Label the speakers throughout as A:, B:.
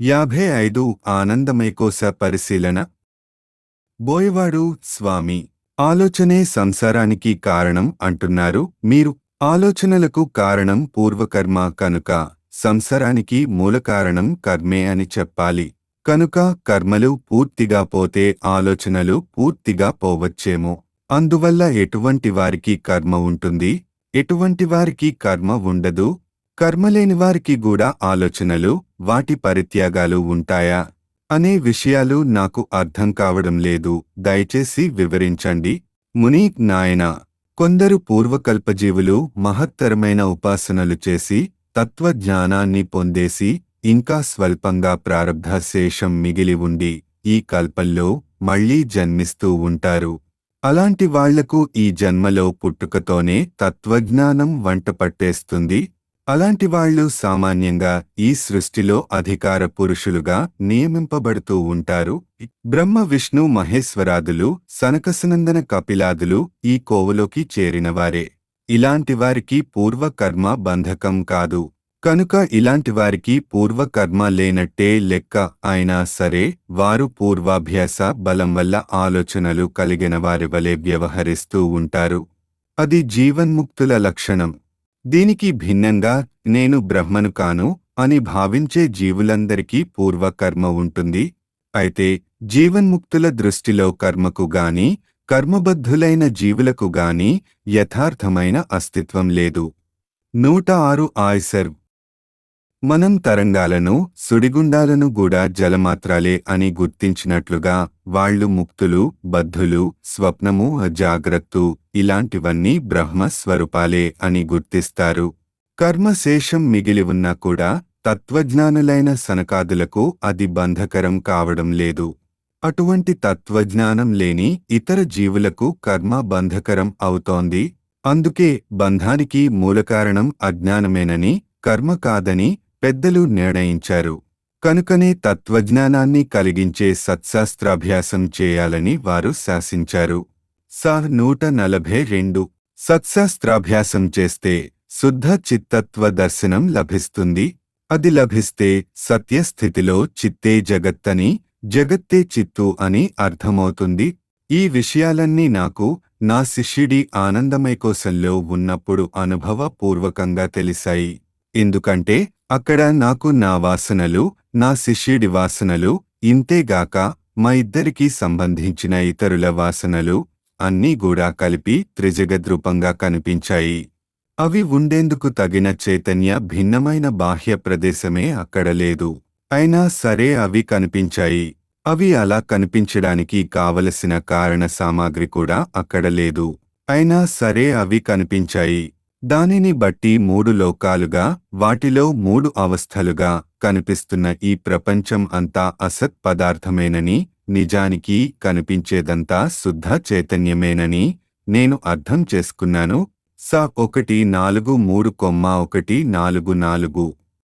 A: యాభై ఐదు ఆనందమైకోస పరిశీలన బోయవాడు స్వామి ఆలోచనే సంసారానికి కారణం అంటున్నారు మీరు ఆలోచనలకు కారణం పూర్వకర్మ కనుక సంసారానికి మూల కారణం కర్మే అని చెప్పాలి కనుక కర్మలు పూర్తిగా పోతే ఆలోచనలు పూర్తిగా పోవచ్చేమో అందువల్ల ఎటువంటి వారికి కర్మ ఉంటుంది ఎటువంటి వారికి కర్మ ఉండదు కర్మలేని వారికి కూడా ఆలోచనలు వాటి పరిత్యాగాలు ఉంటాయా అనే విషయాలు నాకు అర్థం కావడం లేదు దయచేసి వివరించండి ముని నాయన కొందరు పూర్వకల్పజీవులు మహత్తరమైన ఉపాసనలు చేసి తత్వజ్ఞానాన్ని పొందేసి ఇంకా స్వల్పంగా ప్రారబ్ధ శేషం మిగిలి ఉండి ఈ కల్పంలో మళ్లీ జన్మిస్తూ ఉంటారు అలాంటి వాళ్లకు ఈ జన్మలో పుట్టుకతోనే తత్వజ్ఞానం వంట పట్టేస్తుంది అలాంటి వాళ్ళు సామాన్యంగా ఈ సృష్టిలో అధికార పురుషులుగా నియమింపబడుతూ ఉంటారు బ్రహ్మ విష్ణు మహేశ్వరాదులు సనకసనందన కపిలాదులు ఈ కోవలోకి చేరినవారే ఇలాంటి వారికి పూర్వకర్మ బంధకం కాదు కనుక ఇలాంటి వారికి పూర్వకర్మ లేనట్టే లెక్క అయినా సరే వారు పూర్వాభ్యాస బలం వల్ల ఆలోచనలు కలిగిన వారి వలె వ్యవహరిస్తూ ఉంటారు అది జీవన్ముక్తుల లక్షణం దీనికి భిన్నంగా నేను బ్రహ్మను కాను అని భావించే జీవులందరికీ పూర్వకర్మ ఉంటుంది అయితే జీవన్ముక్తుల దృష్టిలో కర్మకు గాని కర్మబద్ధులైన జీవులకు గాని యథార్థమైన అస్తిత్వం లేదు నూట ఆరు ఆయ్సర్ మనం తరంగాలను సుడిగుండాలను కూడా జలమాత్రాలే అని గుర్తించినట్లుగా వాళ్ళు ముక్తులు బద్ధులు స్వప్నము జాగ్రత్తు ఇలాంటివన్నీ బ్రహ్మ స్వరూపాలే అని గుర్తిస్తారు కర్మశేషం మిగిలి ఉన్నా కూడా తత్వజ్ఞానులైన సనకాదులకు అది బంధకరం కావడం లేదు అటువంటి తత్వజ్ఞానం లేని ఇతర జీవులకు కర్మ బంధకరం అవుతోంది అందుకే బంధానికి మూలకారణం అజ్ఞానమేనని కర్మ కాదని పెద్దలు నిర్ణయించారు కనుకనే తత్వజ్ఞానాన్ని కలిగించే సత్శాస్త్రాభ్యాసం చేయాలని వారు శాసించారు సా నూట నలభై రెండు సత్శాస్త్రాభ్యాసం చేస్తే శుద్ధ చిత్తత్వ దర్శనం లభిస్తుంది అది లభిస్తే సత్యస్థితిలో చిత్తే జగత్తని జగత్తే చిత్తు అని అర్థమవుతుంది ఈ విషయాలన్నీ నాకు నా శిష్యుడి ఆనందమైకోశంలో ఉన్నప్పుడు అనుభవపూర్వకంగా తెలిసాయి ఎందుకంటే అక్కడ నాకు నా వాసనలు నా శిష్యుడి వాసనలు ఇంతేగాక మా ఇద్దరికీ సంబంధించిన ఇతరుల వాసనలు అన్నీ కూడా కలిపి త్రిజగద్రూపంగా కనిపించాయి అవి ఉండేందుకు తగిన చైతన్య భిన్నమైన బాహ్య ప్రదేశమే అక్కడ లేదు అయినా సరే అవి కనిపించాయి అవి అలా కనిపించడానికి కావలసిన కారణ సామాగ్రి కూడా అక్కడ లేదు అయినా సరే అవి కనిపించాయి దానిని బట్టి మూడు లోకాలుగా వాటిలో మూడు అవస్థలుగా కనిపిస్తున్న ఈ ప్రపంచం అంతా అసత్ పదార్థమేనని నిజానికి కనిపించేదంతా శుద్ధ చైతన్యమేనని నేను అర్థం చేసుకున్నాను స ఒకటి నాలుగు మూడు కొమ్మ ఒకటి నాలుగు నాలుగు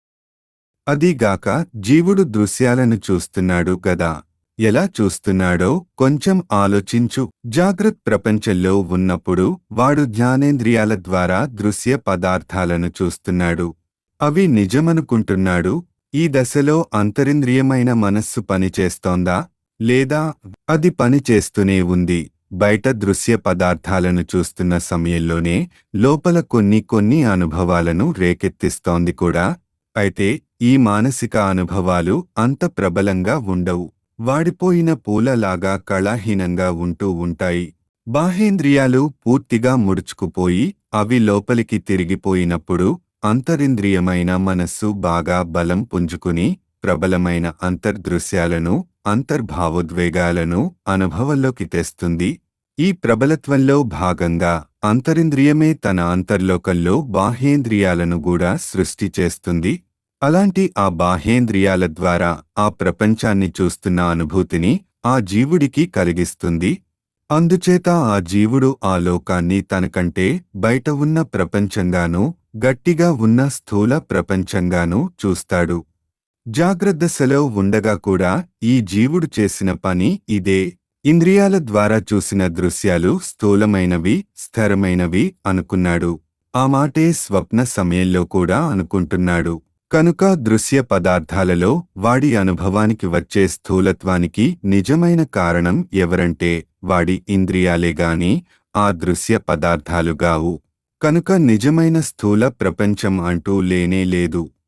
A: అదీగాక జీవుడు దృశ్యాలను చూస్తున్నాడు గదా ఎలా చూస్తున్నాడో కొంచెం ఆలోచించు జాగ్రత్త ప్రపంచంలో ఉన్నప్పుడు వాడు జ్ఞానేంద్రియాల ద్వారా దృశ్య పదార్థాలను చూస్తున్నాడు అవి నిజమనుకుంటున్నాడు ఈ దశలో అంతరింద్రియమైన మనస్సు పనిచేస్తోందా లేదా అది పనిచేస్తూనే ఉంది బయట దృశ్య పదార్థాలను చూస్తున్న సమయంలోనే లోపల కొన్ని కొన్ని అనుభవాలను రేకెత్తిస్తోంది కూడా అయితే ఈ మానసిక అనుభవాలు అంత ప్రబలంగా ఉండవు వాడిపోయిన పూలలాగా కళాహీనంగా ఉంటూ ఉంటాయి బాహేంద్రియాలు పూర్తిగా ముడుచుకుపోయి అవి లోపలికి తిరిగిపోయినప్పుడు అంతరింద్రియమైన మనస్సు బాగా బలం పుంజుకుని ప్రబలమైన అంతర్దృశ్యాలను అంతర్భావోద్వేగాలను అనుభవంలోకి తెస్తుంది ఈ ప్రబలత్వంలో భాగంగా అంతరింద్రియమే తన అంతర్లోకంలో బాహ్యేంద్రియాలను కూడా సృష్టి చేస్తుంది అలాంటి ఆ బాహ్యేంద్రియాల ద్వారా ఆ ప్రపంచాన్ని చూస్తున్న అనుభూతిని ఆ జీవుడికి కలిగిస్తుంది అందుచేత ఆ జీవుడు ఆ లోకాన్ని తనకంటే బయట ఉన్న ప్రపంచంగానూ గట్టిగా ఉన్న స్థూల ప్రపంచంగానూ చూస్తాడు జాగ్రత్తశలో ఉండగా కూడా ఈ జీవుడు చేసిన పని ఇదే ఇంద్రియాల ద్వారా చూసిన దృశ్యాలు స్థూలమైనవి స్థిరమైనవి అనుకున్నాడు ఆ మాటే స్వప్న సమయంలో కూడా అనుకుంటున్నాడు కనుక దృశ్య పదార్థాలలో వాడి అనుభవానికి వచ్చే స్థూలత్వానికి నిజమైన కారణం ఎవరంటే వాడి ఇంద్రియాలే గాని ఆ దృశ్య పదార్థాలుగావు కనుక నిజమైన స్థూల ప్రపంచం అంటూ లేనే లేదు